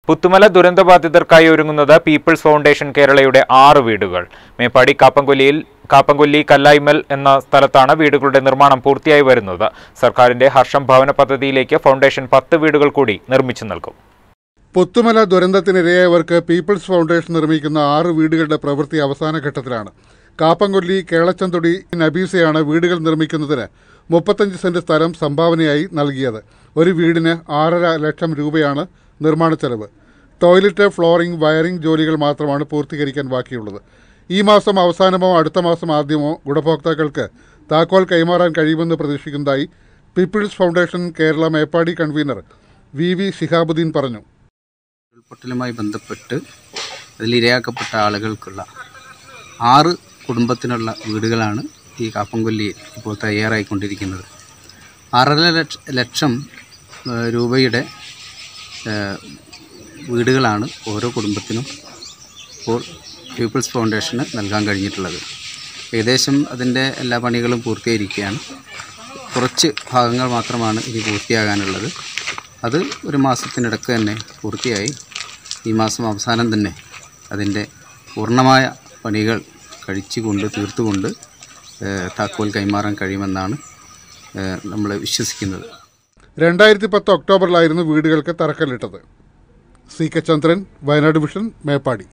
പുത്തുമല ദുരന്തബാധിതർക്കായി ഒരുങ്ങുന്നത് people's foundation കേരളയുടെ ആറ് വീടുകൾ മേപ്പാടി കാപ്പൻകൊല്ലിയിൽ കാപ്പൻകൊല്ലി കല്ലായ്മൽ എന്ന സ്ഥലത്താണ് വീടുകളുടെ നിർമ്മാണം പൂർത്തിയായി വരുന്നത് സർക്കാരിന്റെ ഹർഷം ഭവന പദ്ധതിയിലേക്ക് ഫൗണ്ടേഷൻ പത്ത് വീടുകൾ കൂടി നിർമ്മിച്ചു നൽകും പുത്തുമല ദുരന്തത്തിനിരയായവർക്ക് പീപ്പിൾസ് ഫൗണ്ടേഷൻ നിർമ്മിക്കുന്ന ആറ് വീടുകളുടെ പ്രവൃത്തി അവസാന ഘട്ടത്തിലാണ് കാപ്പൻകൊല്ലി കേളച്ചന്തൊടി നബീസയാണ് വീടുകൾ നിർമ്മിക്കുന്നതിന് മുപ്പത്തഞ്ച് സെന്റ് സ്ഥലം സംഭാവനയായി നൽകിയത് ഒരു വീടിന് ആറര ലക്ഷം രൂപയാണ് നിർമ്മാണ ചെലവ് ടോയ്ലറ്റ് ഫ്ലോറിംഗ് വയറിംഗ് ജോലികൾ മാത്രമാണ് പൂർത്തീകരിക്കാൻ ബാക്കിയുള്ളത് ഈ മാസം അവസാനമോ അടുത്ത മാസം ആദ്യമോ ഗുണഭോക്താക്കൾക്ക് താക്കോൽ കൈമാറാൻ കഴിയുമെന്ന് പ്രതീക്ഷിക്കുന്നതായി people's foundation Kerala Meppadi convener V V Shihabuddin പറഞ്ഞു ഉരുൾപൊട്ടലുമായി ബന്ധപ്പെട്ട് അതിലിരയാക്കപ്പെട്ട ആളുകൾക്കുള്ള ആറ് കുടുംബത്തിനുള്ള വീടുകളാണ് ഈ കാപ്പൻകൊല്ലിയിൽ ഇപ്പോൾ തയ്യാറായിക്കൊണ്ടിരിക്കുന്നത് ആറര ലക്ഷ ലക്ഷം ഏഹ്, രൂപയുടെ ഏഹ്, വീടുകളാണ് ഓരോ കുടുംബത്തിനും ഇപ്പോൾ പീപ്പിൾസ് ഫൗണ്ടേഷന് നൽകാൻ കഴിഞ്ഞിട്ടുള്ളത് ഏകദേശം അതിൻ്റെ എല്ലാ പണികളും പൂർത്തീകരിക്കുകയാണ് കുറച്ച് ഭാഗങ്ങൾ മാത്രമാണ് ഇനി പൂർത്തിയാകാനുള്ളത് അത് ഒരു മാസത്തിനിടക്ക് തന്നെ പൂർത്തിയായി ഈ മാസം അവസാനം തന്നെ അതിൻ്റെ പൂർണ്ണമായ പണികൾ കഴിച്ചുകൊണ്ട് തീർത്തുകൊണ്ട് ഏഹ്, താക്കോൽ കൈമാറാൻ കഴിയുമെന്നാണ് നമ്മൾ വിശ്വസിക്കുന്നത് രണ്ടായിരത്തി പത്ത് ഒക്ടോബറിലായിരുന്നു വീടുകൾക്ക് തറക്കല്ലിട്ടത് C K Chandran Wayanad vision Meppadi